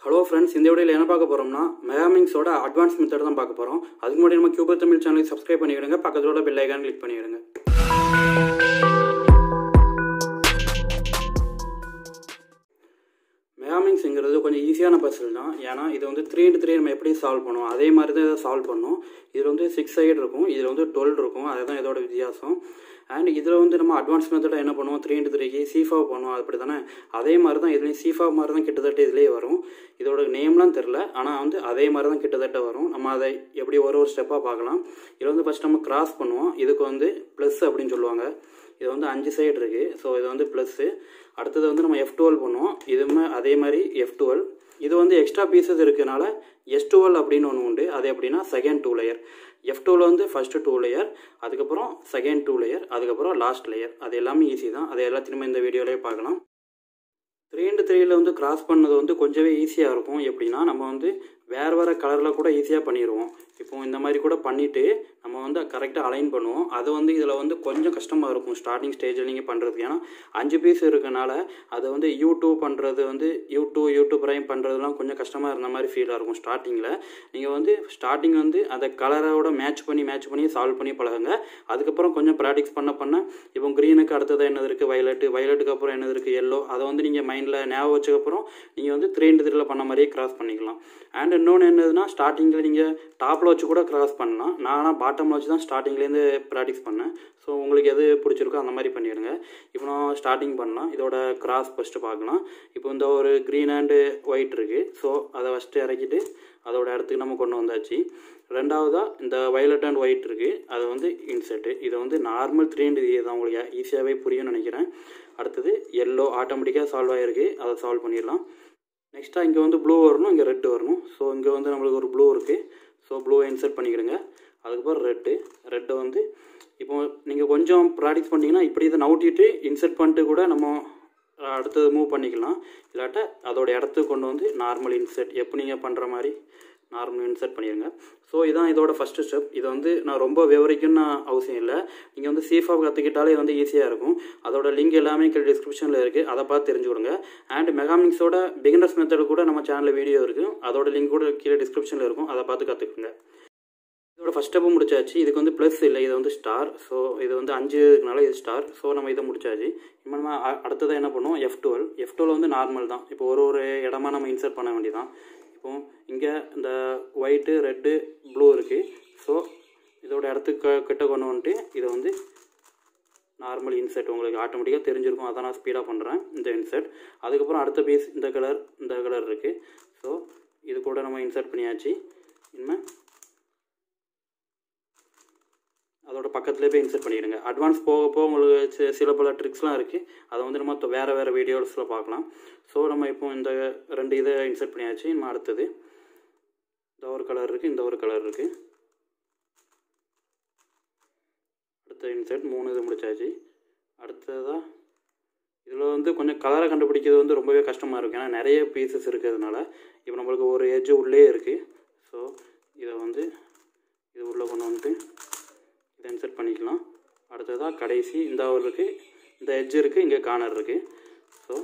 hello friends இந்த வீடியோவில் என்ன பார்க்க போகிறோம்னா மெகாமிங்ஸோட அட்வான்ஸ் மெத்தட் தான் பார்க்க போகிறோம் அதுக்கு முன்னாடி நம்ம கியூபர் தமிழ் சேனலுக்கு சப்ஸ்கிரைப் பண்ணிவிடுங்க பக்கத்தோட பெல் ஐக்கான் கிளிக் பண்ணிவிடுங்க மெகாமிங்ஸுங்கிறது கொஞ்சம் ஈஸியான பஸ்ஸில் தான் ஏன்னா இது வந்து த்ரீ இன்ட்டு த்ரீ நம்ம எப்படி சால்வ் பண்ணுவோம் அதே மாதிரி தான் இதை சால்வ் பண்ணும் இதில் வந்து சிக்ஸ் சைடு இருக்கும் இதில் வந்து டுவெல் இருக்கும் அதுதான் இதோட வித்தியாசம் அண்ட் இதில் வந்து நம்ம அட்வான்ஸ் மெத்தடாக என்ன பண்ணுவோம் த்ரீ இன்ட்டு த்ரீக்கு சீஃபாவ் பண்ணுவோம் அப்படி தானே அதே மாதிரி தான் இதுலேயும் சீஃபாவ் மாதிரி தான் கிட்டத்தட்ட இதுலேயே வரும் இதோட நேம்லாம் தெரில ஆனால் வந்து அதே மாதிரி தான் கிட்டத்தட்ட வரும் நம்ம அதை எப்படி ஒரு ஒரு ஸ்டெப்பாக பார்க்கலாம் இதில் வந்து ஃபஸ்ட் நம்ம கிராஸ் பண்ணுவோம் இதுக்கு வந்து ப்ளஸ் அப்படின்னு சொல்லுவாங்க இது வந்து அஞ்சு சைடு இருக்குது ஸோ இது வந்து ப்ளஸ்ஸு அடுத்தது வந்து நம்ம எஃப் டுவெல் பண்ணுவோம் இதுவுமே அதே மாதிரி எஃப் டுவெல் இது வந்து எக்ஸ்ட்ரா பீசஸ் இருக்கனால எஸ் டுவெல் அப்படின்னு ஒன்று உண்டு அது எப்படின்னா செகண்ட் டூ லேயர் எஃப் டூவில் வந்து ஃபஸ்ட்டு டூ லேயர் அதுக்கப்புறம் செகண்ட் டூ லேயர் அதுக்கப்புறம் லாஸ்ட் லேயர் அது எல்லாமே ஈஸி தான் அது எல்லாத்தையுமே இந்த வீடியோலேயே பார்க்கலாம் த்ரீ இன்ட்டு த்ரீயில் வந்து கிராஸ் பண்ணது வந்து கொஞ்சமே ஈஸியாக இருக்கும் எப்படின்னா நம்ம வந்து வேறு வேறு கலரில் கூட ஈஸியாக பண்ணிடுவோம் இப்போ இந்த மாதிரி கூட பண்ணிவிட்டு நம்ம வந்து கரெக்டாக அலைன் பண்ணுவோம் அது வந்து இதில் வந்து கொஞ்சம் கஷ்டமாக இருக்கும் ஸ்டார்டிங் ஸ்டேஜில் நீங்கள் பண்ணுறதுக்கு ஏன்னா அஞ்சு பீஸ் இருக்கனால அதை வந்து யூ டூ பண்ணுறது வந்து U two U two prime பண்ணுறதுலாம் கொஞ்சம் கஷ்டமாக இருந்த மாதிரி ஃபீலாக இருக்கும் ஸ்டார்டிங்கில் நீங்கள் வந்து ஸ்டார்டிங் வந்து அதை கலரோட மேட்ச் பண்ணி மேட்ச் பண்ணி சால்வ் பண்ணி பழகுங்க அதுக்கப்புறம் கொஞ்சம் ப்ராக்டிக்ஸ் பண்ண பண்ண இப்போ க்ரீனுக்கு அடுத்தது என்னது இருக்குது வயலட்டு வயலட்டுக்கு அப்புறம் என்னது இருக்குது எல்லோ அதை வந்து நீங்கள் மைண்டில் ஞாபகம் வச்சக்கப்புறம் நீங்கள் வந்து த்ரீ இன்ட்டு த்ரீல பண்ண மாதிரியே கிராஸ் பண்ணிக்கலாம் அண்ட் இன்னொன்று என்னதுன்னா ஸ்டார்டிங்கில் நீங்கள் டாப்பில் வச்சு கூட கிராஸ் பண்ணலாம் நான் பாட்டமில் வச்சு தான் ஸ்டார்டிங்லேருந்து ப்ராக்டிஸ் பண்ணேன் ஸோ உங்களுக்கு எது பிடிச்சிருக்கோ அந்த மாதிரி பண்ணிவிடுங்க இப்போ நான் ஸ்டார்டிங் பண்ணலாம் இதோட கிராஸ் ஃபஸ்ட்டு பார்க்கலாம் இப்போ இந்த ஒரு க்ரீன் அண்டு ஒயிட் இருக்குது ஸோ அதை ஃபஸ்ட்டு இறக்கிட்டு அதோட இடத்துக்கு நம்ம கொண்டு வந்தாச்சு ரெண்டாவதாக இந்த வயலட் அண்ட் ஒயிட் இருக்குது அது வந்து இன்செட்டு இது வந்து நார்மல் த்ரீ இன்டு தான் உங்களுக்கு ஈஸியாகவே புரியும்னு நினைக்கிறேன் அடுத்தது எல்லோ ஆட்டோமேட்டிக்காக சால்வ் ஆகிருக்கு அதை சால்வ் பண்ணிடலாம் நெக்ஸ்ட்டாக இங்கே வந்து ப்ளூ வரணும் இங்கே ரெட்டு வரணும் ஸோ இங்கே வந்து நம்மளுக்கு ஒரு ப்ளூ இருக்குது ஸோ ப்ளூவை இன்சர்ட் பண்ணிக்கிடுங்க அதுக்கப்புறம் ரெட்டு ரெட்டை வந்து இப்போ நீங்கள் கொஞ்சம் ப்ராக்டிஸ் பண்ணிங்கன்னா இப்படி இதை நவுட்டிட்டு இன்சர்ட் பண்ணிட்டு கூட நம்ம அடுத்தது மூவ் பண்ணிக்கலாம் இல்லாட்ட அதோட இடத்துக்கு கொண்டு வந்து நார்மல் இன்சர்ட் எப்போ நீங்கள் பண்ணுற மாதிரி நார்மல் இன்சர்ட் பண்ணிடுங்க ஸோ இதான் இதோட ஃபஸ்ட்டு ஸ்டெப் இதை வந்து நான் ரொம்ப விவரிக்கணும்னு அவசியம் இல்லை நீங்கள் வந்து சேஃபாக கற்றுக்கிட்டாலே வந்து ஈஸியாக இருக்கும் அதோட லிங்க் எல்லாமே கீழே டிஸ்கிரிப்ஷனில் இருக்குது அதை பார்த்து தெரிஞ்சுக்கொடுங்க அண்ட் மெகாமிக்ஸோட பிகினர்ஸ் மெத்தட் கூட நம்ம சேனலில் வீடியோ இருக்குது அதோட லிங்க் கூட கீழே டிஸ்கிரிப்ஷனில் இருக்கும் அதை பார்த்து கற்றுக்குங்க இதோட ஃபஸ்ட் ஸ்டெப்பு முடிச்சாச்சு இதுக்கு வந்து ப்ளஸ் இல்லை இது வந்து ஸ்டார் ஸோ இது வந்து அஞ்சு இருக்கனால இது ஸ்டார் ஸோ நம்ம இதை முடிச்சாச்சு இப்போ நம்ம அடுத்ததாக என்ன பண்ணுவோம் எஃப் டுவெல் எஃப் டுவெல் வந்து நார்மல் தான் இப்போ ஒரு ஒரு இடமா நம்ம இன்சர்ட் பண்ண வேண்டியதான் இப்போ இங்கே இந்த ஒயிட்டு ரெட்டு ப்ளூ இருக்குது ஸோ இதோட இடத்துக்கு கிட்ட கொண்டு வந்துட்டு இதை வந்து நார்மல் இன்செர்ட் உங்களுக்கு ஆட்டோமேட்டிக்காக தெரிஞ்சிருக்கும் அதான் நான் ஸ்பீடாக பண்ணுறேன் இந்த இன்செர்ட் அதுக்கப்புறம் அடுத்த பீஸ் இந்த கலர் இந்த கலர் இருக்குது ஸோ இது கூட நம்ம இன்சர்ட் பண்ணியாச்சு இனிமேல் அதோட பக்கத்துலேயே போய் இன்சர்ட் பண்ணிடுங்க அட்வான்ஸ் போக போக உங்களுக்கு சில பல ட்ரிக்ஸ்லாம் இருக்குது அதை வந்து நம்ம வேறு வேறு வீடியோஸில் பார்க்கலாம் ஸோ நம்ம இப்போ இந்த ரெண்டு இதை இன்சர்ட் பண்ணியாச்சு நம்ம அடுத்தது இந்த ஒரு கலர் இருக்குது இந்த ஒரு கலர் இருக்குது அடுத்த இன்சர்ட் மூணு இது முடிச்சாச்சு அடுத்ததாக இதில் வந்து கொஞ்சம் கலரை கண்டுபிடிக்கிறது வந்து ரொம்பவே கஷ்டமாக இருக்கும் ஏன்னா நிறைய பீசஸ் இருக்கிறதுனால இப்போ நம்மளுக்கு ஒரு எஜ்ஜு உள்ளே இருக்குது ஸோ இதை வந்து இது உள்ளே கொண்டு வந்துட்டு இதை இன்சர்ட் பண்ணிக்கலாம் அடுத்ததாக கடைசி இந்த அவர் இருக்குது இந்த எட்ஜ் இருக்குது இங்கே கார்னர் இருக்குது ஸோ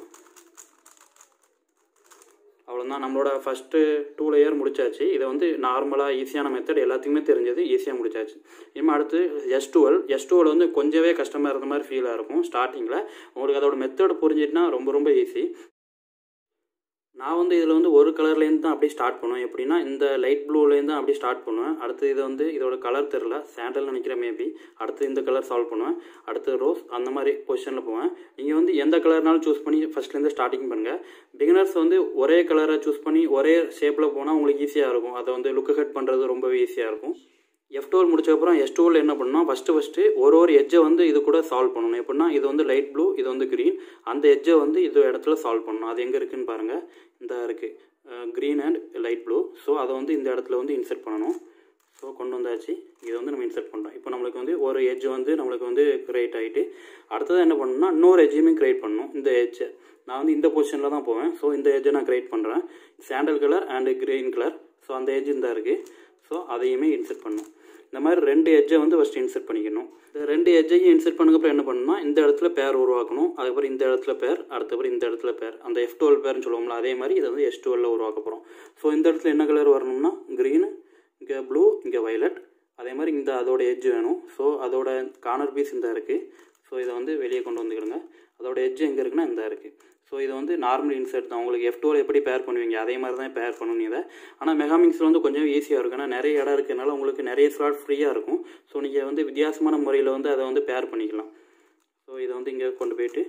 அவ்வளோதான் நம்மளோட ஃபஸ்ட்டு டூ லேயர் முடிச்சாச்சு இதை வந்து நார்மலாக ஈஸியான மெத்தட் எல்லாத்துக்குமே தெரிஞ்சது ஈஸியாக முடிச்சாச்சு இனிமேல் அடுத்து எஸ் டுவெல் எஸ் டுவெல் வந்து கொஞ்சமே கஷ்டமாக இருந்த மாதிரி ஃபீலாக இருக்கும் ஸ்டார்டிங்கில் உங்களுக்கு அதோட மெத்தட் புரிஞ்சிட்டுனா ரொம்ப ரொம்ப ஈஸி நான் வந்து இதில் வந்து ஒரு கலர்லேருந்து தான் அப்படியே ஸ்டார்ட் பண்ணுவேன் எப்படின்னா இந்த லைட் ப்ளூலேருந்து தான் அப்படியே ஸ்டார்ட் பண்ணுவேன் அடுத்து இது வந்து இதோட கலர் தெரில சாண்டல் நினைக்கிறேன் மேபி அடுத்து இந்த கலர் சால்வ் பண்ணுவேன் அடுத்து ரோஸ் அந்த மாதிரி பொசிஷனில் போவேன் நீங்கள் வந்து எந்த கலர்னாலும் சூஸ் பண்ணி ஃபஸ்ட்லேருந்து ஸ்டார்டிங் பண்ணுங்கள் பிகினர்ஸ் வந்து ஒரே கலரை சூஸ் பண்ணி ஒரே ஷேப்பில் போனால் உங்களுக்கு ஈஸியாக இருக்கும் அதை வந்து லுக் ஹெட் பண்ணுறது ரொம்பவே ஈஸியாக இருக்கும் எஃப் டூல் முடிச்சக்கப்புறம் எஸ் டூவில் என்ன பண்ணணும் ஃபஸ்ட்டு ஃபஸ்ட்டு ஒரு ஒரு எட்ஜை வந்து இது கூட சால்வ் பண்ணணும் எப்படின்னா இது வந்து லைட் ப்ளூ இது வந்து க்ரீன் அந்த எட்ஜை வந்து இது இடத்துல சால்வ் பண்ணணும் அது எங்கே இருக்குதுன்னு பாருங்கள் இந்த இருக்குது green and light blue so அதை வந்து இந்த இடத்துல வந்து இன்சர்ட் பண்ணணும் ஸோ கொண்டு வந்தாச்சு இதை வந்து நம்ம இன்சர்ட் பண்ணுறோம் இப்போ நம்மளுக்கு வந்து ஒரு எட்ஜ் வந்து நம்மளுக்கு வந்து க்ரியேட் ஆகிட்டு அடுத்தது என்ன பண்ணணும்னா இன்னொரு எட்ஜையுமே க்ரியேட் பண்ணணும் இந்த எட்ஜை நான் வந்து இந்த பொசிஷனில் தான் போவேன் ஸோ இந்த எட்ஜை நான் க்ரியேட் பண்ணுறேன் sandal colour and green colour so அந்த எட்ஜ் இந்த இருக்குது ஸோ அதையுமே இன்சர்ட் பண்ணும் இந்த மாதிரி ரெண்டு எட்ஜை வந்து ஃபஸ்ட்டு இன்செர்ட் பண்ணிக்கணும் இந்த ரெண்டு எட்ஜையும் இன்செர்ட் பண்ணக்கப்புறம் என்ன பண்ணணும்னா இந்த இடத்துல பேர் உருவாக்கணும் அதுக்கப்புறம் இந்த இடத்துல பேர் அடுத்தப்பறம் இந்த இடத்துல பேர் அந்த எஃப் டுவெல் பேர்னு சொல்லுவோம்ல அதே மாதிரி இதை வந்து எஸ் டுவெல்ல உருவாக்க போகிறோம் ஸோ இந்த இடத்துல என்ன கலர் வரணும்னா க்ரீனு இங்கே ப்ளூ இங்கே வயலட் அதே மாதிரி இந்த அதோட எட்ஜ் வேணும் ஸோ அதோட கார்னர் பீஸ் இந்த இருக்குது ஸோ இதை வந்து வெளியே கொண்டு வந்துக்கிடுங்க அதோட எட்ஜ் எங்கே இருக்குன்னா இந்த இருக்குது ஸோ இது வந்து நார்மல் இன்சர்ட் தான் உங்களுக்கு எஃப் டூவில் எப்படி பேர் பண்ணுவீங்க அதே மாதிரி தான் பேர் பண்ணணும் இதை ஆனால் மெகாமிக்ஸில் வந்து கொஞ்சம் ஈஸியாக இருக்கும் ஏன்னா நிறைய இடம் இருக்கிறனால உங்களுக்கு நிறைய ஸ்லாட் ஃப்ரீயாக இருக்கும் ஸோ நீங்கள் வந்து வித்தியாசமான முறையில் வந்து அதை வந்து பேர் பண்ணிக்கலாம் ஸோ இதை வந்து இங்கே கொண்டு போயிட்டு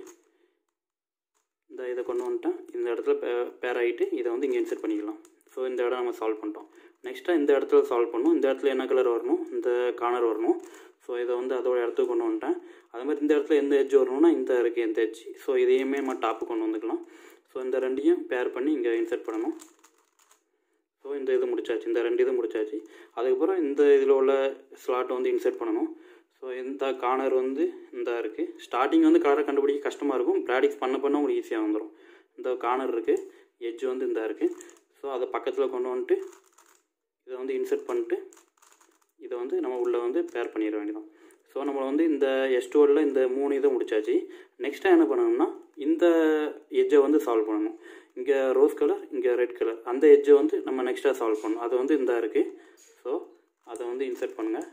இந்த இதை கொண்டு வந்துட்டேன் இந்த இடத்துல பே பேர் ஆகிட்டு இதை வந்து இங்கே இன்செர்ட் பண்ணிக்கலாம் ஸோ இந்த இடம் நம்ம சால்வ் பண்ணிட்டோம் நெக்ஸ்ட்டாக இந்த இடத்துல சால்வ் பண்ணணும் இந்த இடத்துல என்ன கலர் வரணும் இந்த கார்னர் வரணும் ஸோ இதை வந்து அதோட இடத்துக்கு கொண்டு வந்துட்டேன் அது மாதிரி இந்த இடத்துல எந்த எட்ஜ் வரணும்னா இந்த இருக்குது எந்த எட்ஜ் ஸோ இதையுமே நம்ம டாப்பு கொண்டு வந்துக்கலாம் ஸோ இந்த ரெண்டையும் பேர் பண்ணி இங்கே இன்செர்ட் பண்ணணும் ஸோ இந்த இது முடிச்சாச்சு இந்த ரெண்டு இது முடிச்சாச்சு அதுக்கப்புறம் இந்த இதில் உள்ள ஸ்லாட்டை வந்து இன்செர்ட் பண்ணணும் ஸோ இந்த கார்னர் வந்து இந்த இருக்குது ஸ்டார்டிங் வந்து கலரை கண்டுபிடிக்க கஷ்டமாக இருக்கும் ப்ராக்டிஸ் பண்ண பண்ண உங்களுக்கு ஈஸியாக வந்துடும் இந்த கார்னர் இருக்குது எட்ஜ் வந்து இந்த இருக்குது ஸோ அதை பக்கத்தில் கொண்டு வந்துட்டு இதை வந்து இன்செர்ட் பண்ணிட்டு இதை வந்து நம்ம உள்ளே வந்து பேர் பண்ணிட வேண்டியதான் ஸோ நம்ம வந்து இந்த எஸ்டோரில் இந்த மூணு இதை முடிச்சாச்சு நெக்ஸ்ட்டாக என்ன பண்ணணும்னா இந்த எட்ஜை வந்து சால்வ் பண்ணணும் இங்கே ரோஸ் கலர் இங்கே ரெட் கலர் அந்த எட்ஜை வந்து நம்ம நெக்ஸ்ட்டாக சால்வ் பண்ணணும் அது வந்து இந்த இருக்குது ஸோ அதை வந்து இன்செர்ட் பண்ணுங்கள்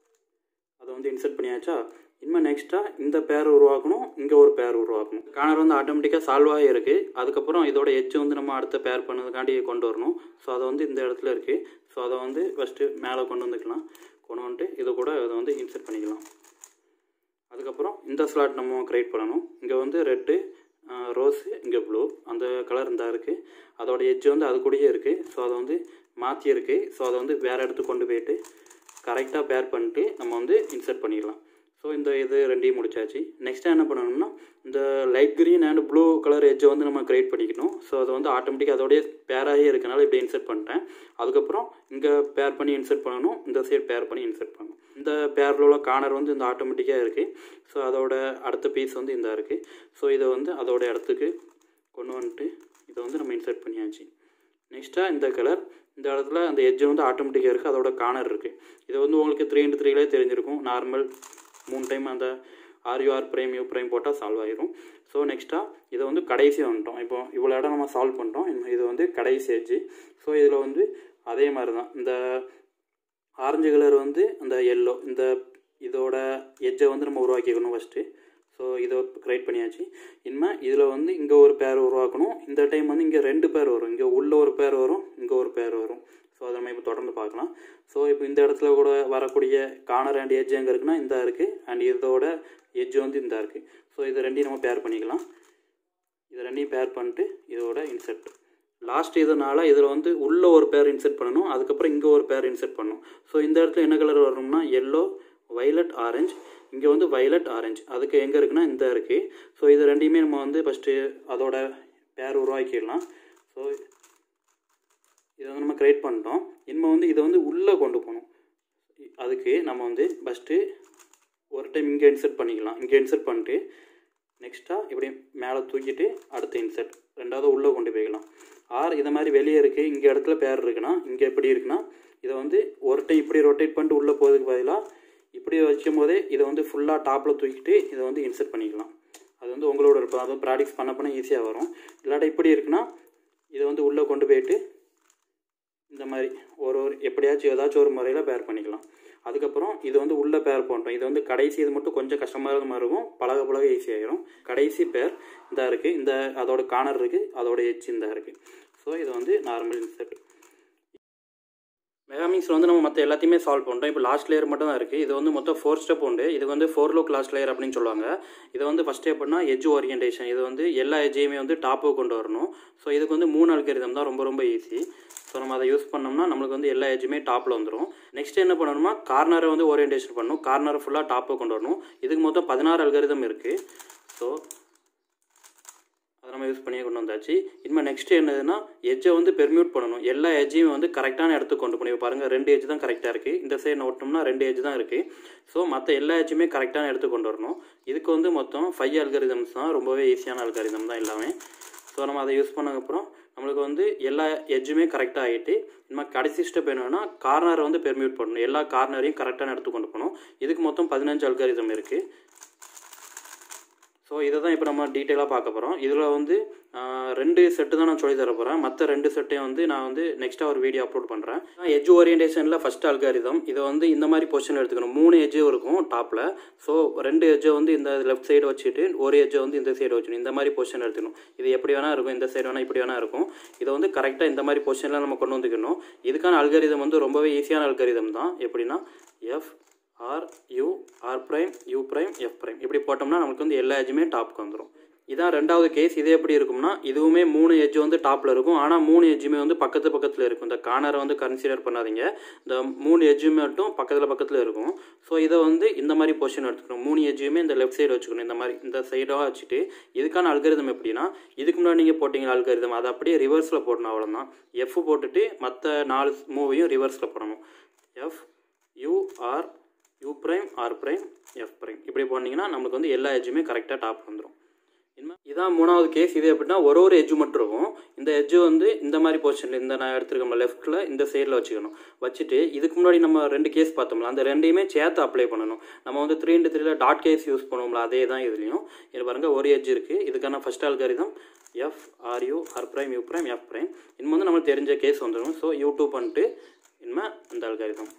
அதை வந்து இன்செர்ட் பண்ணியாச்சா இனிமேல் நெக்ஸ்ட்டாக இந்த பேர் உருவாக்கணும் இங்கே ஒரு பேர் உருவாக்கணும் கார்னர் வந்து ஆட்டோமேட்டிக்காக சால்வ் ஆகி இருக்குது அதுக்கப்புறம் இதோட எட்ஜ் வந்து நம்ம அடுத்த பேர் பண்ணதுக்காண்டி கொண்டு வரணும் ஸோ அதை வந்து இந்த இடத்துல இருக்குது ஸோ அதை வந்து ஃபஸ்ட்டு மேலே கொண்டு வந்துக்கலாம் கொண்டு வந்துட்டு இதை கூட அதை வந்து இன்செர்ட் பண்ணிக்கலாம் அதுக்கப்புறம் இந்த ஸ்லாட் நம்ம க்ரியேட் பண்ணணும் இங்கே வந்து ரெட்டு ரோஸு இங்கே ப்ளூ அந்த கலர் இந்த இருக்குது அதோட எட்ஜ் வந்து அது கூடயே இருக்குது ஸோ அதை வந்து மாற்றி இருக்குது ஸோ அதை வந்து வேறு இடத்துக்கு கொண்டு போயிட்டு கரெக்டாக பேர் பண்ணிட்டு நம்ம வந்து இன்செர்ட் பண்ணிக்கலாம் ஸோ இந்த இது ரெண்டையும் முடிச்சாச்சு நெக்ஸ்ட்டாக என்ன பண்ணணும்னா இந்த light green and blue colour எட்ஜை வந்து நம்ம க்ரியேட் பண்ணிக்கணும் ஸோ அது வந்து ஆட்டோமேட்டிக்காக அதோடய பேராகவே இருக்கனால இப்படி இன்செர்ட் பண்ணிட்டேன் அதுக்கப்புறம் இங்கே பேர் பண்ணி இன்செர்ட் பண்ணணும் இந்த சைடு பேர் பண்ணி இன்செர்ட் பண்ணணும் இந்த பேரில் உள்ள கார்னர் வந்து இந்த ஆட்டோமேட்டிக்காக இருக்குது ஸோ அதோட அடுத்த பீஸ் வந்து இந்த இருக்குது ஸோ இதை வந்து அதோட இடத்துக்கு கொண்டு வந்துட்டு இதை வந்து நம்ம இன்செர்ட் பண்ணியாச்சு நெக்ஸ்ட்டாக இந்த கலர் இந்த இடத்துல அந்த எட்ஜ் வந்து ஆட்டோமேட்டிக்காக இருக்குது அதோட கார்னர் இருக்குது இது வந்து உங்களுக்கு த்ரீ இன்ட்டு த்ரீலே தெரிஞ்சிருக்கும் நார்மல் மூணு டைம் அந்த ஆர்யூஆர் ப்ரைம் யூ ப்ரைம் போட்டால் சால்வ் ஆயிரும் ஸோ நெக்ஸ்ட்டாக இதை வந்து கடைசி வந்துட்டோம் இப்போ இவ்வளோ இடம் நம்ம சால்வ் பண்ணிட்டோம் இது வந்து கடைசி எட்ஜு ஸோ இதில் வந்து அதே மாதிரி தான் இந்த ஆரஞ்சு கலர் வந்து அந்த எல்லோ இந்த இதோட எட்ஜை வந்து நம்ம உருவாக்கிக்கணும் ஃபஸ்ட்டு ஸோ இதை க்ரியேட் பண்ணியாச்சு இனிமேல் இதில் வந்து இங்கே ஒரு பேர் உருவாக்கணும் இந்த டைம் வந்து இங்கே ரெண்டு பேர் வரும் இங்கே உள்ள ஒரு பேர் வரும் இங்கே ஒரு பேர் வரும் ஸோ அதை நம்ம இப்போ தொடர்ந்து பார்க்கலாம் ஸோ இப்போ இந்த இடத்துல கூட வரக்கூடிய கார்னர் அண்ட் எட்ஜ் எங்கே இருக்குன்னா இந்த இருக்குது அண்ட் இதோட எட்ஜ் வந்து இந்த இருக்குது ஸோ இது ரெண்டையும் நம்ம பேர் பண்ணிக்கலாம் இது ரெண்டையும் பேர் பண்ணிட்டு இதோட இன்செர்ட் லாஸ்ட் இதனால் இதில் வந்து உள்ளே ஒரு பேர் இன்செர்ட் பண்ணணும் அதுக்கப்புறம் இங்கே ஒரு பேர் இன்செர்ட் பண்ணணும் ஸோ இந்த இடத்துல என்ன கலர் வரணும்னா எல்லோ வைலட் ஆரஞ்சு இங்கே வந்து வைலட் ஆரஞ்சு அதுக்கு எங்கே இருக்குன்னா இந்த இருக்குது ஸோ இது ரெண்டையுமே நம்ம வந்து ஃபஸ்ட்டு அதோட பேர் உருவாக்கிடலாம் ஸோ இதை வந்து நம்ம க்ரியேட் பண்ணிட்டோம் இனிமேல் வந்து இதை வந்து உள்ளே கொண்டு போகணும் அதுக்கு நம்ம வந்து ஃபஸ்ட்டு ஒரு டைம் இங்கே இன்செர்ட் பண்ணிக்கலாம் இங்கே இன்செர்ட் பண்ணிட்டு நெக்ஸ்ட்டாக இப்படி மேலே தூக்கிட்டு அடுத்த இன்செர்ட் ரெண்டாவது உள்ளே கொண்டு போய்க்கலாம் ஆர் இதை மாதிரி வெளியே இருக்குது இங்கே இடத்துல பேர் இருக்குன்னா இங்கே எப்படி இருக்குன்னா இதை வந்து ஒரு டைம் இப்படி ரொட்டேட் பண்ணிட்டு உள்ளே போகிறதுக்கு பதிலாக இப்படி வைக்கும் போதே இதை வந்து ஃபுல்லாக டாப்பில் தூக்கிட்டு இதை வந்து இன்செர்ட் பண்ணிக்கலாம் அது வந்து உங்களோட இருப்போம் அதுவும் ப்ராக்டிஸ் பண்ண பண்ண ஈஸியாக வரும் இல்லாட்டா இப்படி இருக்குன்னா இதை வந்து உள்ளே கொண்டு போயிட்டு இந்த மாதிரி ஒரு ஒரு எப்படியாச்சும் ஏதாச்சும் ஒரு முறையில் பேர் பண்ணிக்கலாம் அதுக்கப்புறம் இது வந்து உள்ளே பேர் பண்ணுறோம் இது வந்து கடைசி இது மட்டும் கொஞ்சம் கஷ்டமாக இருக்க மாதிரி இருக்கும் பழக பழக ஈஸியாகிடும் கடைசி பேர் இந்த இருக்குது இந்த அதோட கார்னர் இருக்குது அதோட எச் இந்த இருக்குது ஸோ இது வந்து நார்மல் இன்செர்ட் மெகாமிக்ஸில் வந்து நம்ம மற்ற எல்லாத்தையுமே சால்வ் பண்ணுறோம் இப்போ லாஸ்ட் லேயர் மட்டும் தான் இருக்குது இது வந்து மொத்தம் ஃபோர் ஸ்டெப் உண்டு இது வந்து ஃபோர் லோக் லாஸ்ட் லேயர் அப்படின்னு சொல்லுவாங்க இது வந்து ஃபஸ்ட் ஸ்டெப் பண்ணால் எஜ் ஓரியன்டேஷன் இது வந்து எல்லா எஜ்ஜையுமே வந்து டாப்புக்கு கொண்டு வரணும் ஸோ இதுக்கு வந்து மூணு அல்கரிதம் தான் ரொம்ப ரொம்ப ஈஸி ஸோ நம்ம அதை யூஸ் பண்ணோம்னா நம்மளுக்கு வந்து எல்லா எஜ்ஜுமே டாப்பில் வந்துடும் நெக்ஸ்ட் என்ன பண்ணணும்னா கார்னரை வந்து ஓரியன்டேஷன் பண்ணணும் கார்னரை ஃபுல்லாக டாப்புக்கு கொண்டு வரணும் இதுக்கு மொத்தம் பதினாறு அல்கரிதம் இருக்குது ஸோ அதை நம்ம யூஸ் பண்ணியே கொண்டு வந்தாச்சு இனிமேல் நெக்ஸ்ட் என்னதுன்னா எஜ்ஜை வந்து பெர்மியூட் பண்ணணும் எல்லா எஜ்ஜையும் வந்து கரெக்டான இடத்துக்கு கொண்டு போய் பாருங்கள் ரெண்டு எஜ் தான் கரெக்டாக இருக்குது இந்த சைடு நோட்டோம்னா ரெண்டு எஜ் தான் இருக்குது ஸோ மற்ற எல்லா எஜ்ஜுமே கரெக்டான இடத்துக்கு கொண்டு வரணும் இதுக்கு வந்து மொத்தம் ஃபைவ் அல்கரிதம்ஸ் தான் ரொம்பவே ஈஸியான அல்கரிதம் தான் எல்லாமே ஸோ நம்ம அதை யூஸ் பண்ணதுக்கப்புறம் நம்மளுக்கு வந்து எல்லா எட்ஜுமே கரெக்டாக ஆகிட்டு நம்ம கடைசி ஸ்டெப் என்னென்னா கார்னரை வந்து பெர்மியூட் பண்ணணும் எல்லா கார்னரையும் கரெக்டான எடுத்து கொண்டு போகணும் இதுக்கு மொத்தம் பதினஞ்சு அல்காரிதம் இருக்குது ஸோ இதை தான் இப்போ நம்ம டீட்டெயிலாக பார்க்க போகிறோம் இதில் வந்து ஆஹ், ரெண்டு செட்டு தான் நான் சொல்லி தர போகிறேன் மற்ற ரெண்டு செட்டையும் வந்து நான் வந்து நெக்ஸ்ட்டாக ஒரு வீடியோ அப்லோட் பண்ணுறேன் எஜ் ஓரியன்டேஷனில் ஃபஸ்ட் அல்காரிதம் இதை வந்து இந்த மாதிரி பொசிஷன் எடுத்துக்கணும் மூணு எஜ்ஜும் இருக்கும் டாப்பில் ஸோ ரெண்டு எஜ்ஜை வந்து இந்த லெஃப்ட் சைடு வச்சுட்டு ஒரு எஜ்ஜை வந்து இந்த சைடு வச்சுக்கணும் இந்த மாதிரி பொசிஷன் எடுத்துக்கணும் இது எப்படி வேணால் இருக்கும் இந்த சைடு வேணால் இப்படி வேணால் இருக்கும் இதை வந்து கரெக்டாக இந்த மாதிரி பொசிஷனில் நம்ம கொண்டு வந்துக்கணும் இதுக்கான அல்காரிதம் வந்து ரொம்பவே ஈஸியான அல்காரிதம் தான் எப்படின்னா F R U R prime U prime F prime இப்படி போட்டோம்னா நமக்கு வந்து எல்லா எஜ்ஜுமே டாப்க்கு வந்துடும் இதான் ரெண்டாவது கேஸ் இது எப்படி இருக்கும்னா இதுவுமே மூணு எஜ் வந்து டாப்பில் இருக்கும் ஆனால் மூணு எஜ்ஜுமே வந்து பக்கத்து பக்கத்தில் இருக்கும் இந்த கார்னரை வந்து கன்சிடர் பண்ணாதீங்க இந்த மூணு எஜ்ஜு மட்டும் பக்கத்தில் பக்கத்தில் இருக்கும் ஸோ இதை வந்து இந்த மாதிரி பொசிஷன் எடுத்துக்கணும் மூணு எஜ்ஜுமே இந்த லெஃப்ட் சைடு வச்சுக்கணும் இந்த மாதிரி இந்த சைடாக வச்சுட்டு இதுக்கான அல்கரிதம் எப்படின்னா இதுக்கு முன்னாடி நீங்கள் போட்டிங்க அல்கரிதம் அதை அப்படியே ரிவர்ஸில் போடணும் அவ்வளோதான் எஃப் போட்டுட்டு மற்ற நாலு மூவையும் ரிவர்ஸில் போடணும் F U R U prime R prime F prime இப்படி போனீங்கன்னா நமக்கு வந்து எல்லா எஜ்ஜுமே கரெக்டாக டாப் வந்துடும் இனிமே இதான் மூணாவது கேஸ் இது எப்படின்னா ஒரு ஒரு எஜ்ஜு மட்டும் இருக்கும் இந்த எஜ்ஜு வந்து இந்த மாதிரி பொசிஷனில் இந்த நான் எடுத்துருக்கோம்ல லெஃப்ட்டில் இந்த சைடில் வச்சுக்கணும் வச்சுட்டு இதுக்கு முன்னாடி நம்ம ரெண்டு கேஸ் பார்த்தோம்ல அந்த ரெண்டையுமே சேர்த்து அப்ளை பண்ணணும் நம்ம வந்து த்ரீ இன்ட்டு த்ரீல டாட் கேஸ் யூஸ் பண்ணுவோம்ல அதே தான் இதுலேயும் இது பாருங்கள் ஒரு எஜ் இருக்குது இதுக்கான first algorithm F R U R prime U prime F prime இனிமே வந்து நம்மளுக்கு தெரிஞ்ச கேஸ் வந்துடும் ஸோ யூடியூப் பண்ணிட்டு இனிமே இந்த அல்காரிதம்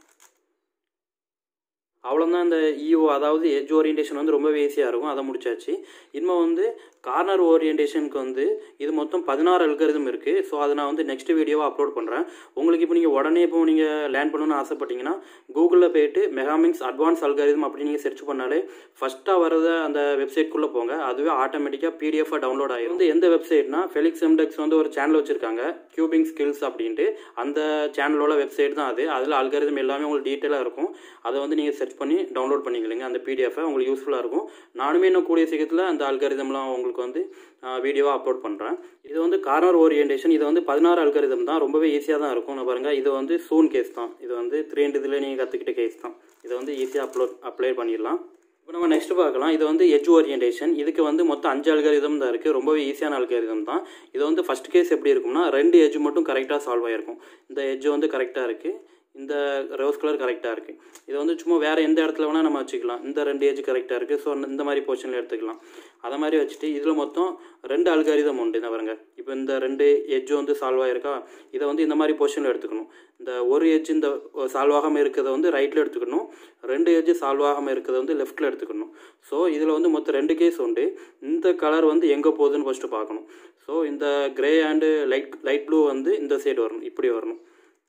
அவ்வளோதான் இந்த இஓ அதாவது எஜ் ஓரியன்டேஷன் வந்து ரொம்பவே ஈஸியாக இருக்கும் அதை முடிச்சாச்சு இனிமேல் வந்து கார்னர் ஓரியன்டேஷனுக்கு வந்து இது மொத்தம் பதினாறு அல்கரிதம் இருக்குது ஸோ அதை நான் வந்து நெக்ஸ்ட் வீடியோவாக அப்லோட் பண்ணுறேன் உங்களுக்கு இப்போ நீங்கள் உடனே இப்போ நீங்கள் லேர்ன் பண்ணணும்னு ஆசைப்பட்டீங்கன்னா கூகுளில் போயிட்டு மெகாமிக்ஸ் அட்வான்ஸ் அல்காரிதம் அப்படி நீங்கள் செர்ச் பண்ணாலே ஃபஸ்ட்டாக வரத அந்த வெப்சைட்குள்ளே போங்க அதுவே ஆட்டோமேட்டிக்காக பிடிஎஃபாக டவுன்லோட் ஆகிரும் வந்து எந்த வெப்சைட்னா ஃபெலிக்ஸ் எம்டெக்ஸ் வந்து ஒரு சேனல் வச்சுருக்காங்க கியூபிங் ஸ்கில்ஸ் அப்படின்ட்டு அந்த சேனலோட வெப்சைட் தான் அது அதில் அல்காரிதம் எல்லாமே உங்களுக்கு டீட்டெயிலாக இருக்கும் அதை வந்து நீங்கள் செர்ச் பண்ணி டவுன்லோட் பண்ணிக்கலைங்க அந்த பிடிஎஃபை உங்களுக்கு யூஸ்ஃபுல்லாக இருக்கும் நானுமே இன்னும் கூடிய சீக்கிரத்தில் அந்த அல்காரிதம்லாம் உங்களுக்கு வந்து வீடியோவாக அப்லோட் பண்ணுறேன் இது வந்து கார்னர் ஓரியன்டேஷன் இது வந்து பதினாறு அல்காரிதம் தான் ரொம்பவே ஈஸியாக தான் இருக்கும் நான் பாருங்கள் இது வந்து சூன் கேஸ் தான் இது வந்து த்ரீ இதில் நீங்கள் கற்றுக்கிட்ட கேஸ் தான் இதை வந்து ஈஸியாக அப்லோட் அப்ளை பண்ணிடலாம் இப்போ நம்ம நெக்ஸ்ட் பார்க்கலாம் இது வந்து எஜ் ஓரியன்டேஷன் இதுக்கு வந்து மொத்தம் அஞ்சு அல்காரிதம் தான் இருக்குது ரொம்பவே ஈஸியான அல்காரிதம் தான் இது வந்து ஃபஸ்ட் கேஸ் எப்படி இருக்கும்னா ரெண்டு எஜ் மட்டும் கரெக்டாக சால்வ் ஆகிருக்கும் இந்த எஜ் வந்து கரெக்டாக இருக்குது இந்த ரோஸ் கலர் கரெக்டாக இருக்குது இது வந்து சும்மா வேறு எந்த இடத்துல வேணால் நம்ம வச்சுக்கலாம் இந்த ரெண்டு ஏஜ் கரெக்டாக இருக்குது ஸோ இந்த மாதிரி பொசிஷனில் எடுத்துக்கலாம் அதை மாதிரி வச்சுட்டு இதில் மொத்தம் ரெண்டு அல்காரிதம் உண்டு இந்த பாருங்க இப்போ இந்த ரெண்டு எஜ்ஜு வந்து சால்வ் ஆகிருக்கா இதை வந்து இந்த மாதிரி பொசிஷனில் எடுத்துக்கணும் இந்த ஒரு எஜ் இந்த சால்வ் ஆகாமல் இருக்கிறத வந்து ரைட்டில் எடுத்துக்கணும் ரெண்டு எஜ்ஜு சால்வ் ஆகாமல் இருக்கிறத வந்து லெஃப்ட்டில் எடுத்துக்கணும் ஸோ இதில் வந்து மொத்தம் ரெண்டு கேஸ் உண்டு இந்த கலர் வந்து எங்கே போகுதுன்னு ஃபஸ்ட்டு பார்க்கணும் ஸோ இந்த grey and light light blue வந்து இந்த சைடு வரணும் இப்படி வரணும்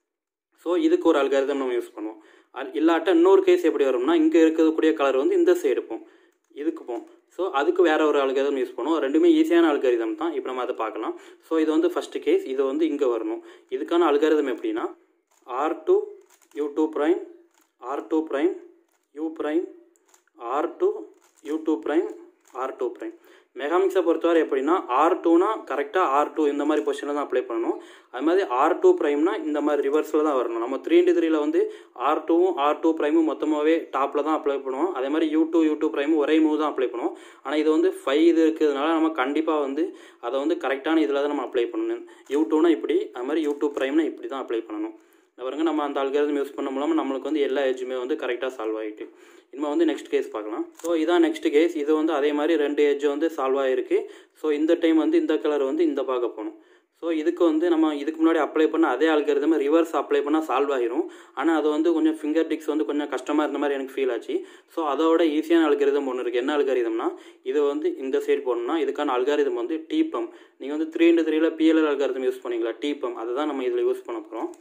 ஸோ இதுக்கு ஒரு அல்காரிதம் நம்ம யூஸ் பண்ணுவோம் அது இல்லாட்ட இன்னொரு கேஸ் எப்படி வரும்னா இங்கே இருக்கக்கூடிய கலர் வந்து இந்த சைடு போம் இதுக்கு போம் ஸோ அதுக்கு வேற ஒரு அல்காரிதம் யூஸ் பண்ணுவோம் ரெண்டுமே ஈஸியான அல்காரிதம் தான் இப்போ நம்ம அதை பார்க்கலாம் ஸோ இது வந்து ஃபஸ்ட்டு கேஸ் இது வந்து இங்கே வரணும் இதுக்கான அல்காரிதம் எப்படின்னா R two U two prime R two prime U prime R two U two prime R two prime மெகாமிக்ஸை பொறுத்தவரை எப்படின்னா ஆர் டூனா கரெக்டாக ஆர் டூ இந்த மாதிரி பொசிஷனில் தான் அப்ளை பண்ணணும் அது மாதிரி ஆர் டூ ப்ரைம்னா இந்த மாதிரி ரிவர்ஸில் தான் வரணும் நம்ம த்ரீ இன்ட்டு த்ரீல வந்து ஆர் டூவும் ஆர் டூ ப்ரைமும் மொத்தமாகவே டாப்பில் தான் அப்ளை பண்ணுவோம் அதே மாதிரி யூ டூ யூ டூ ப்ரைமும் ஒரே மூவ் தான் அப்ளை பண்ணுவோம் ஆனால் இது வந்து ஃபைவ் இது இருக்கிறதுனால நம்ம கண்டிப்பாக வந்து அதை வந்து கரெக்டான இதில் தான் நம்ம அப்ளை பண்ணணும் யூ டூனா இப்படி அது மாதிரி யூ டூ ப்ரைம்னா இப்படி தான் அப்ளை பண்ணணும் பாருங்க நம்ம அந்த அல்காரிதம் யூஸ் பண்ண மூலமாக நம்மளுக்கு வந்து எல்லா எஜ்ஜுமே வந்து கரெக்டாக சால்வ் ஆகிட்டு இனிமேல் வந்து நெக்ஸ்ட் கேஸ் பார்க்கலாம் ஸோ இதான் நெக்ஸ்ட் கேஸ் இது வந்து அதே மாதிரி ரெண்டு எஜ்ஜு வந்து சால்வ் ஆகிருக்கு ஸோ இந்த டைம் வந்து இந்த கலர் வந்து இந்த பார்க்க போகணும் ஸோ இதுக்கு வந்து நம்ம இதுக்கு முன்னாடி அப்ளை பண்ண அதே அல்காரிதம் ரிவர்ஸ் அப்ளை பண்ணால் சால்வ் ஆகிரும் ஆனால் அது வந்து கொஞ்சம் ஃபிங்கர் டிக்ஸ் வந்து கொஞ்சம் கஷ்டமாக இருந்த மாதிரி எனக்கு ஃபீல் ஆச்சு ஸோ அதோட ஈஸியான அல்காரிதம் ஒன்று இருக்குது என்ன அல்காரிதம்னா இது வந்து இந்த சைடு போகணும்னா இதுக்கான அல்காரிதம் வந்து டீப்பம் நீங்கள் வந்து த்ரீ இன்ட்டு த்ரீல பிஎல்எல் அல்காரிதம் யூஸ் பண்ணீங்களா டீப்பம் அதை தான் நம்ம இதில் யூஸ் பண்ண போகிறோம்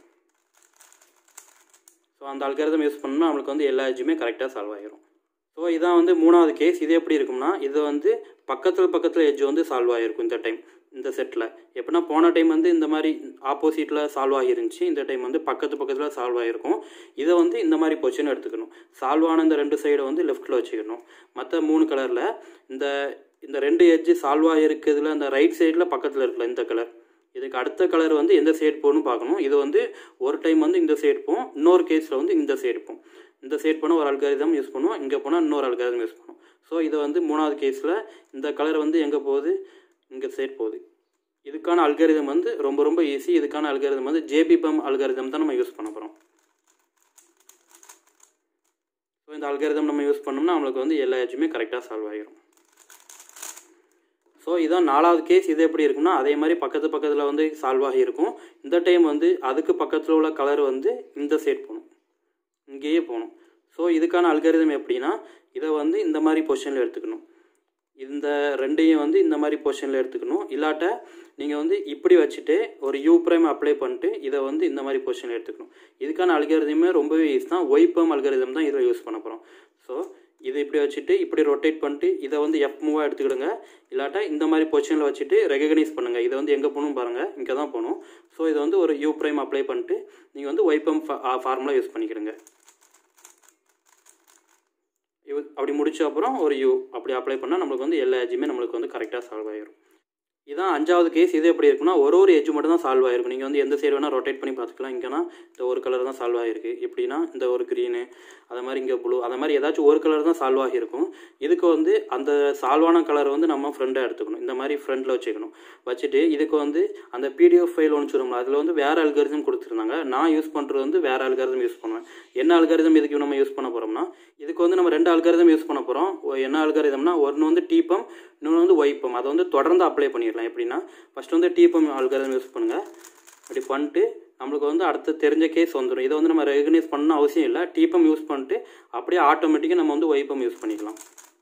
ஸோ அந்த அல்காரிதம் யூஸ் பண்ணால் நம்மளுக்கு வந்து எல்லா எஜ்ஜுமே கரெக்டாக சால்வ் ஆகிரும் ஸோ இதான் வந்து மூணாவது கேஸ் இது எப்படி இருக்கும்னா இது வந்து பக்கத்தில் பக்கத்தில் எஜ்ஜு வந்து சால்வ் ஆகிருக்கும் இந்த டைம் இந்த செட்டில் எப்படின்னா போன டைம் வந்து இந்த மாதிரி ஆப்போசிட்டில் சால்வ் ஆகிருந்துச்சு இந்த டைம் வந்து பக்கத்து பக்கத்தில் சால்வ் ஆகிருக்கும் இதை வந்து இந்த மாதிரி பொசிஷன் எடுத்துக்கணும் சால்வ் ஆன இந்த ரெண்டு சைடை வந்து லெஃப்ட்டில் வச்சுக்கணும் மற்ற மூணு கலரில் இந்த இந்த ரெண்டு எஜ்ஜு சால்வ் ஆகிருக்கிறதுல அந்த ரைட் சைடில் பக்கத்தில் இருக்குல்ல இந்த கலர் இதுக்கு அடுத்த கலர் வந்து எந்த சைடு போகணும் பார்க்கணும் இது வந்து ஒரு டைம் வந்து இந்த சைடு போகும் இன்னொரு கேஸில் வந்து இந்த சைடு போகும் இந்த சைடு போனால் ஒரு அல்காரிதம் யூஸ் பண்ணுவோம் இங்கே போனால் இன்னொரு அல்காரிதம் யூஸ் பண்ணுவோம் ஸோ இது வந்து மூணாவது கேஸில் இந்த கலர் வந்து எங்கே போகுது இங்கே சைடு போகுது இதுக்கான அல்காரிதம் வந்து ரொம்ப ரொம்ப ஈஸி இதுக்கான அல்காரிதம் வந்து ஜேபிபம் அல்காரிதம் தான் நம்ம யூஸ் பண்ண போகிறோம் ஸோ இந்த அல்காரிதம் நம்ம யூஸ் பண்ணோம்னா நம்மளுக்கு வந்து எல்லா எட்ஜுமே கரெக்டாக சால்வ் ஆகிரும் ஸோ இதான் நாலாவது கேஸ் இது எப்படி இருக்கும்னா அதே மாதிரி பக்கத்து பக்கத்தில் வந்து சால்வ் ஆகியிருக்கும் இந்த டைம் வந்து அதுக்கு பக்கத்தில் உள்ள கலர் வந்து இந்த சைட் போகணும் இங்கேயே போகணும் ஸோ இதுக்கான அல்காரிதம் எப்படின்னா இதை வந்து இந்த மாதிரி பொசிஷனில் எடுத்துக்கணும் இந்த ரெண்டையும் வந்து இந்த மாதிரி பொசிஷனில் எடுத்துக்கணும் இல்லாட்ட நீங்கள் வந்து இப்படி வச்சுட்டு ஒரு யூ ப்ரைம் அப்ளை பண்ணிட்டு இதை வந்து இந்த மாதிரி பொசிஷனில் எடுத்துக்கணும் இதுக்கான அல்காரிதமே ரொம்பவே ஈஸ் தான் ஒய்பம் அல்காரிதம் தான் இதில் யூஸ் பண்ண போகிறோம் ஸோ இது இப்படி வச்சுட்டு இப்படி ரொட்டேட் பண்ணிட்டு இதை வந்து எஃப் மூவாக எடுத்துக்கிடுங்க இல்லாட்டா இந்த மாதிரி பொசிஷனில் வச்சுட்டு ரெகனைஸ் பண்ணுங்கள் இதை வந்து எங்கே போகணும் பாருங்கள் இங்கே தான் போகணும் ஸோ இதை வந்து ஒரு யூ ப்ரைம் அப்ளை பண்ணிட்டு நீங்கள் வந்து ஒய்பம் ஃபார்முலா யூஸ் பண்ணிக்கிடுங்க அப்படி முடிச்ச அப்புறம் ஒரு யூ அப்படி அப்ளை பண்ணால் நம்மளுக்கு வந்து எல்லா எஜ்ஜுமே நம்மளுக்கு வந்து கரெக்டாக சால்வ் ஆகிரும் இதான் அஞ்சாவது கேஸ் இது எப்படி இருக்குன்னா ஒரு ஒரு எஜ் மட்டும் தான் சால்வ் ஆகிருக்கும் நீங்கள் வந்து எந்த சைடு வேணால் ரொட்டேட் பண்ணி பார்த்துக்கலாம் இங்கேனா இந்த ஒரு கலர் தான் சால்வ் ஆகிருக்கு எப்படின்னா இந்த ஒரு க்ரீனு அது மாதிரி இங்கே ப்ளூ அது மாதிரி ஏதாச்சும் ஒரு கலர் தான் சால்வ் ஆகியிருக்கும் இதுக்கு வந்து அந்த சால்வான கலர் வந்து நம்ம ஃப்ரெண்டாக எடுத்துக்கணும் இந்த மாதிரி ஃப்ரெண்டில் வச்சுக்கணும் வச்சுட்டு இதுக்கு வந்து அந்த பிடிஎஃப் ஃபைல் ஒன்று சொல்லுவோம்ல அதில் வந்து வேறு அல்காரிதம் கொடுத்துருந்தாங்க நான் யூஸ் பண்ணுறது வந்து வேறு அல்காரிதம் யூஸ் பண்ணுவேன் என்ன அல்காரிதம் இதுக்கு நம்ம யூஸ் பண்ண போகிறோம்னா இதுக்கு வந்து நம்ம ரெண்டு அல்காரிதம் யூஸ் பண்ண போகிறோம் என்ன அல்காரிதம்னா ஒன்று வந்து டீப்பம் இன்னொன்று வந்து ஒய்ப்பம் அதை வந்து தொடர்ந்து அப்ளை பண்ணிடலாம் எப்படின்னா ஃபஸ்ட்டு வந்து டீப்பம் அல்காரிதம் யூஸ் பண்ணுங்கள் அப்படி பண்ணிட்டு நம்மளுக்கு வந்து அடுத்து தெரிஞ்ச கேஸ் வந்துடும் இதை வந்து நம்ம ரெகனைஸ் பண்ணணும் அவசியம் இல்லை டீப்பம் யூஸ் பண்ணிட்டு அப்படியே ஆட்டோமேட்டிக்காக நம்ம வந்து ஒய்ப்பம் யூஸ் பண்ணிக்கலாம்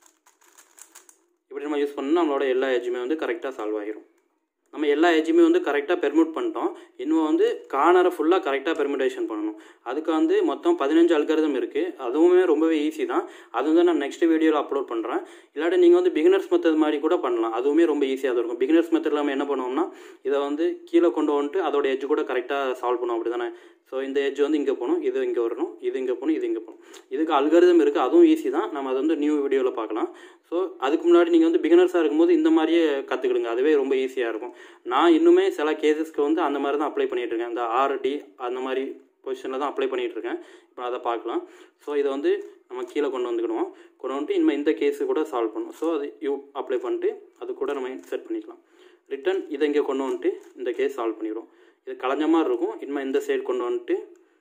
இப்படி நம்ம யூஸ் பண்ணால் நம்மளோட எல்லா எஜ்ஜுமே வந்து கரெக்டாக சால்வ் ஆகிரும் நம்ம எல்லா எஜ்ஜுமே வந்து கரெக்டாக பெர்மிட் பண்ணிட்டோம் இன்னும் வந்து கார்னரை ஃபுல்லாக கரெக்டாக பெர்மிடேஷன் பண்ணணும் அதுக்கு வந்து மொத்தம் பதினஞ்சு அல்காரிதம் இருக்குது அதுவுமே ரொம்பவே ஈஸி தான் அது வந்து நான் நெக்ஸ்ட் வீடியோவில் அப்லோட் பண்ணுறேன் இல்லாட்டி நீங்கள் வந்து பிகினர்ஸ் மெத்தட் மாதிரி கூட பண்ணலாம் அதுவுமே ரொம்ப ஈஸியாக தான் இருக்கும் பிகினர்ஸ் மெத்தடில் நம்ம என்ன பண்ணுவோம்னா இதை வந்து கீழே கொண்டு வந்துட்டு அதோட எஜ்ஜு கூட கரெக்டாக சால்வ் பண்ணுவோம் அப்படி தானே ஸோ இந்த எஜ் வந்து இங்கே போகணும் இது இங்கே வரணும் இது இங்கே போகணும் இது இங்கே போகணும் இதுக்கு அல்காரிதம் இருக்குது அதுவும் ஈஸி தான் நம்ம அதை வந்து நியூ வீடியோவில் பார்க்கலாம் ஸோ அதுக்கு முன்னாடி நீங்கள் வந்து பிகினர்ஸாக இருக்கும்போது இந்த மாதிரியே கற்றுக்கிடுங்க அதுவே ரொம்ப ஈஸியாக இருக்கும் நான் இன்னுமே சில கேசஸ்க்கு வந்து அந்த மாதிரி தான் அப்ளை பண்ணிகிட்டு இருக்கேன் இந்த ஆர்டி அந்த மாதிரி பொசிஷனில் தான் அப்ளை பண்ணிகிட்டு இருக்கேன் இப்போ அதை பார்க்கலாம் ஸோ இதை வந்து நம்ம கீழே கொண்டு வந்துக்கிடுவோம் கொண்டு வந்துட்டு இனிமேல் இந்த கேஸு கூட சால்வ் பண்ணும் ஸோ அது யூ அப்ளை பண்ணிட்டு அது கூட நம்ம செட் பண்ணிக்கலாம் ரிட்டன் இதை இங்கே கொண்டு வந்துட்டு இந்த கேஸ் சால்வ் பண்ணிடுவோம் இது கலைஞ்ச மாதிரி இருக்கும் இனிமேல் இந்த சைடு கொண்டு வந்துட்டு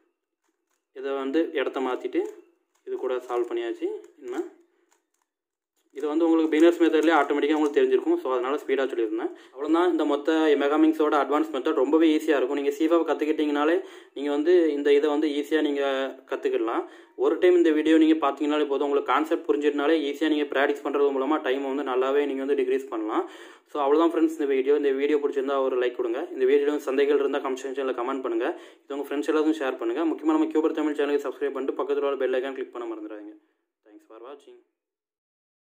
இதை வந்து இடத்த மாற்றிட்டு இது கூட சால்வ் பண்ணியாச்சு இனிமேல் இது வந்து உங்களுக்கு பிகினர்ஸ் மெத்தட்லேயே ஆட்டோமேட்டிக்காக உங்களுக்கு தெரிஞ்சிருக்கும் ஸோ அதனால் ஸ்பீடாக சொல்லியிருந்தேன் அவ்வளோதான் இந்த மொத்த மெகாமிங்ஸோட அட்வான்ஸ் மெத்தட் ரொம்பவே ஈஸியாக இருக்கும் நீங்கள் சீஃபாவை கற்றுக்கிட்டிங்கனாலே நீங்கள் வந்து இந்த இதை வந்து ஈஸியாக நீங்கள் கற்றுக்கிடலாம் ஒரு டைம் இந்த வீடியோ நீங்கள் பார்த்தீங்கனாலே போதும் உங்களுக்கு கான்செப்ட் புரிஞ்சிட்டனாலே ஈஸியாக நீங்கள் ப்ராக்டிஸ் பண்ணுறது மூலமாக டைமை வந்து நல்லாவே நீங்கள் வந்து டிக்ரீஸ் பண்ணலாம் ஸோ அவ்வளோதான் ஃப்ரெண்ட்ஸ் இந்த வீடியோ இந்த வீடியோ பிடிச்சிருந்தா ஒரு லைக் கொடுங்க இந்த வீடியோ சந்தைகள் இருந்தால் கமெண்ட் செக்ஷனில் கமெண்ட் பண்ணுங்கள் இது உங்கள் ஃப்ரெண்ட்ஸ் எல்லாத்தையும் ஷேர் பண்ணுங்கள் முக்கியமாக நம்ம கியூபர் தமிழ் சேனலுக்கு சப்ஸ்கிரைப் பண்ணிட்டு பக்கத்தில் உள்ள பெல் ஐக்கான் கிளிக் பண்ண மறந்துடாதீங்க தேங்க்ஸ் ஃபார் வாட்சிங்